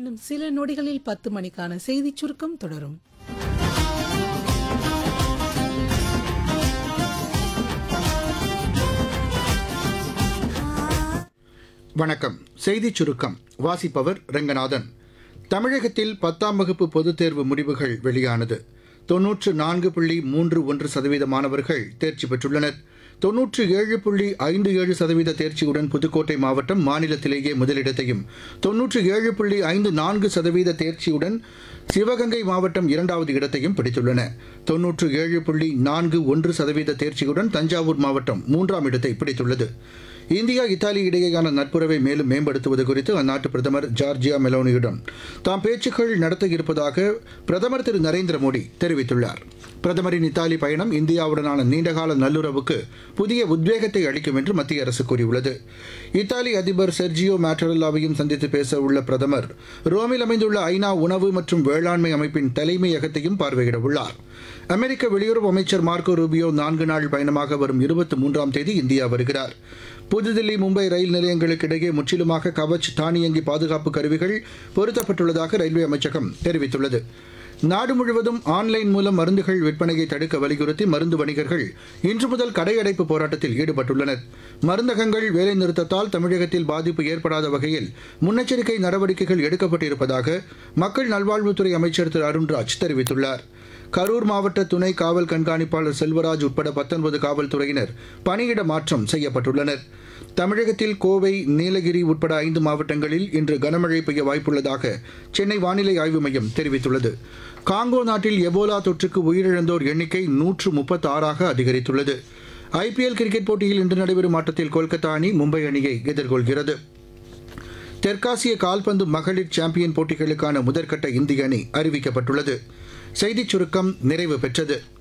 இன்னும் சில நொடிகளில் பத்து மணிக்கான செய்திச் சுருக்கம் தொடரும் வணக்கம் செய்திச் சுருக்கம் வாசிப்பவர் ரெங்கநாதன் தமிழகத்தில் பத்தாம் வகுப்பு பொதுத் தேர்வு முடிவுகள் வெளியானது தொன்னூற்று நான்கு புள்ளி மூன்று ஒன்று சதவீத மாணவர்கள் தேர்ச்சி பெற்றுள்ளனர் தொன்னூற்று ஏழு புள்ளி ஐந்து ஏழு சதவீத தேர்ச்சியுடன் புதுக்கோட்டை மாவட்டம் மாநிலத்திலேயே முதலிடத்தையும் தொன்னூற்று ஏழு புள்ளி ஐந்து நான்கு சதவீத தேர்ச்சியுடன் சிவகங்கை மாவட்டம் இரண்டாவது இடத்தையும் பிடித்துள்ளன தொன்னூற்று ஏழு புள்ளி நான்கு ஒன்று சதவீத தேர்ச்சியுடன் தஞ்சாவூர் மாவட்டம் மூன்றாம் இடத்தை பிடித்துள்ளது இந்தியா இத்தாலி இடையேயான நட்புறவை மேலும் மேம்படுத்துவது குறித்து அந்நாட்டு பிரதமர் ஜார்ஜியா மெலோனியுடன் தாம் பேச்சுக்கள் நடத்த இருப்பதாக பிரதமர் திரு நரேந்திர மோடி தெரிவித்துள்ளார் பிரதமரின் இத்தாலி பயணம் இந்தியாவுடனான நீண்டகால நல்லுறவுக்கு புதிய உத்வேகத்தை அளிக்கும் என்று மத்திய அரசு கூறியுள்ளது இத்தாலி அதிபர் செர்ஜியோ மேட்டரல்லாவையும் சந்தித்து பேச உள்ள பிரதமர் ரோமில் அமைந்துள்ள ஐநா உணவு மற்றும் வேளாண்மை அமைப்பின் தலைமையகத்தையும் பார்வையிட உள்ளார் அமெரிக்க வெளியுறவு அமைச்சர் மார்க்கோ ரூபியோ நான்கு நாள் பயணமாக வரும் இருபத்தி மூன்றாம் தேதி இந்தியா வருகிறார் புதுதில்லி மும்பை ரயில் நிலையங்களுக்கு இடையே முற்றிலுமாக கவச் தானியங்கி பாதுகாப்பு கருவிகள் பொருத்தப்பட்டுள்ளதாக ரயில்வே அமைச்சகம் தெரிவித்துள்ளது நாடு முழுவதும் ஆன்லைன் மூலம் மருந்துகள் விற்பனையை தடுக்க வலியுறுத்தி மருந்து வணிகர்கள் இன்று முதல் கடையடைப்பு போராட்டத்தில் ஈடுபட்டுள்ளனர் மருந்தகங்கள் வேலைநிறுத்தத்தால் தமிழகத்தில் பாதிப்பு ஏற்படாத வகையில் முன்னெச்சரிக்கை நடவடிக்கைகள் எடுக்கப்பட்டிருப்பதாக மக்கள் நல்வாழ்வுத்துறை அமைச்சர் திரு அருண்ராஜ் தெரிவித்துள்ளார் கரூர் மாவட்ட துணை காவல் கண்காணிப்பாளர் செல்வராஜ் உட்பட பத்தொன்பது காவல்துறையினர் பணியிட மாற்றம் செய்யப்பட்டுள்ளனர் தமிழகத்தில் கோவை நீலகிரி உட்பட ஐந்து மாவட்டங்களில் இன்று கனமழை பெய்ய வாய்ப்புள்ளதாக சென்னை வானிலை ஆய்வு மையம் தெரிவித்துள்ளது காங்கோ நாட்டில் எபோலா தொற்றுக்கு உயிரிழந்தோர் எண்ணிக்கை நூற்று முப்பத்தி ஆறாக அதிகரித்துள்ளது ஐபிஎல் கிரிக்கெட் போட்டியில் இன்று நடைபெறும் ஆட்டத்தில் கொல்கத்தா அணி மும்பை அணியை எதிர்கொள்கிறது தெற்காசிய கால்பந்து மகளிர் சாம்பியன் போட்டிகளுக்கான முதற்கட்ட இந்திய அணி அறிவிக்கப்பட்டுள்ளது செய்திச் சுருக்கம் நிறைவு பெற்றது